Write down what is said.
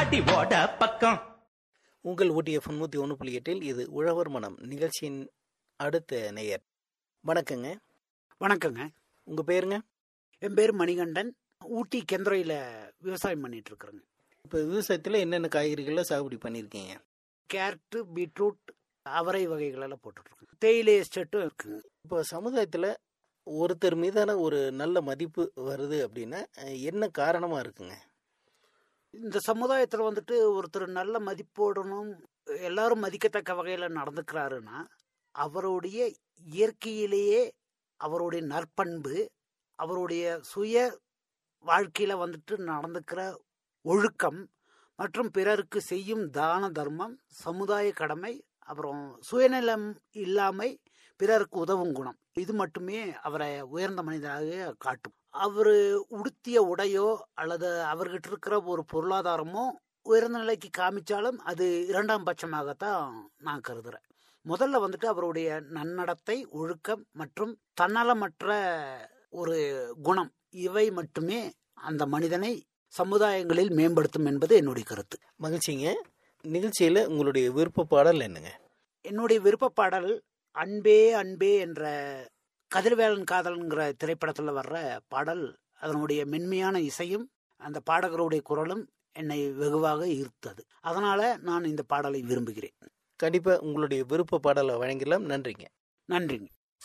அடி ஓட பக்கம் உங்கள் ஊட்டிய நூற்றி ஒன்று புள்ளி எட்டில் இது உழவர் மனம் நிகழ்ச்சியின் அடுத்த நேயர் வணக்கங்க வணக்கங்க உங்கள் பேருங்க என் பேர் மணிகண்டன் ஊட்டி கெந்துரையில் விவசாயம் பண்ணிட்டு இருக்கிறேங்க இப்போ விவசாயத்தில் என்னென்ன காய்கறிகளை சாகுபடி பண்ணியிருக்கீங்க கேரட்டு பீட்ரூட் அவரை வகைகளெல்லாம் போட்டுட்ருக்கோங்க தேயிலை எஸ்டேட்டும் இருக்குங்க இப்போ சமுதாயத்தில் ஒருத்தர் மீதான ஒரு நல்ல மதிப்பு வருது அப்படின்னா அஹ், என்ன காரணமாக இருக்குங்க இந்த சமுதாயத்தில் வந்துட்டு ஒருத்தர் நல்ல மதிப்போடணும் எல்லாரும் மதிக்கத்தக்க வகையில் நடந்துக்கிறாருன்னா அவருடைய இயற்கையிலேயே அவருடைய நற்பண்பு அவருடைய சுய வாழ்க்கையில் வந்துட்டு நடந்துக்கிற ஒழுக்கம் மற்றும் பிறருக்கு செய்யும் தான தர்மம் சமுதாய கடமை அப்புறம் சுயநலம் இல்லாமை பிறருக்கு உதவும் குணம் இது மட்டுமே அவரை உயர்ந்த மனிதராக காட்டும் அவர் உடுத்திய உடையோ அல்லது அவர்கிட்ட இருக்கிற ஒரு பொருளாதாரமோ உயர்ந்த நிலைக்கு காமிச்சாலும் அது இரண்டாம் பட்சமாகத்தான் நான் கருதுறேன் முதல்ல வந்துட்டு அவருடைய நன்னடத்தை ஒழுக்கம் மற்றும் தன்னலமற்ற ஒரு குணம் இவை மட்டுமே அந்த மனிதனை சமுதாயங்களில் மேம்படுத்தும் என்பது என்னுடைய கருத்து மகிழ்ச்சிங்க நிகழ்ச்சியில் உங்களுடைய விருப்ப பாடல் என்னங்க என்னுடைய விருப்ப பாடல் அன்பே அன்பே என்ற கதிர்வேலன் காதல்ங்கிற திரைப்படத்தில் வர்ற பாடல் அதனுடைய மென்மையான இசையும் அந்த பாடகருடைய குரலும் என்னை வெகுவாக ஈர்த்தது அதனால நான் இந்த பாடலை விரும்புகிறேன் கண்டிப்பாக உங்களுடைய விருப்ப பாடலை வழங்கிடலாம் நன்றிங்க நன்றிங்க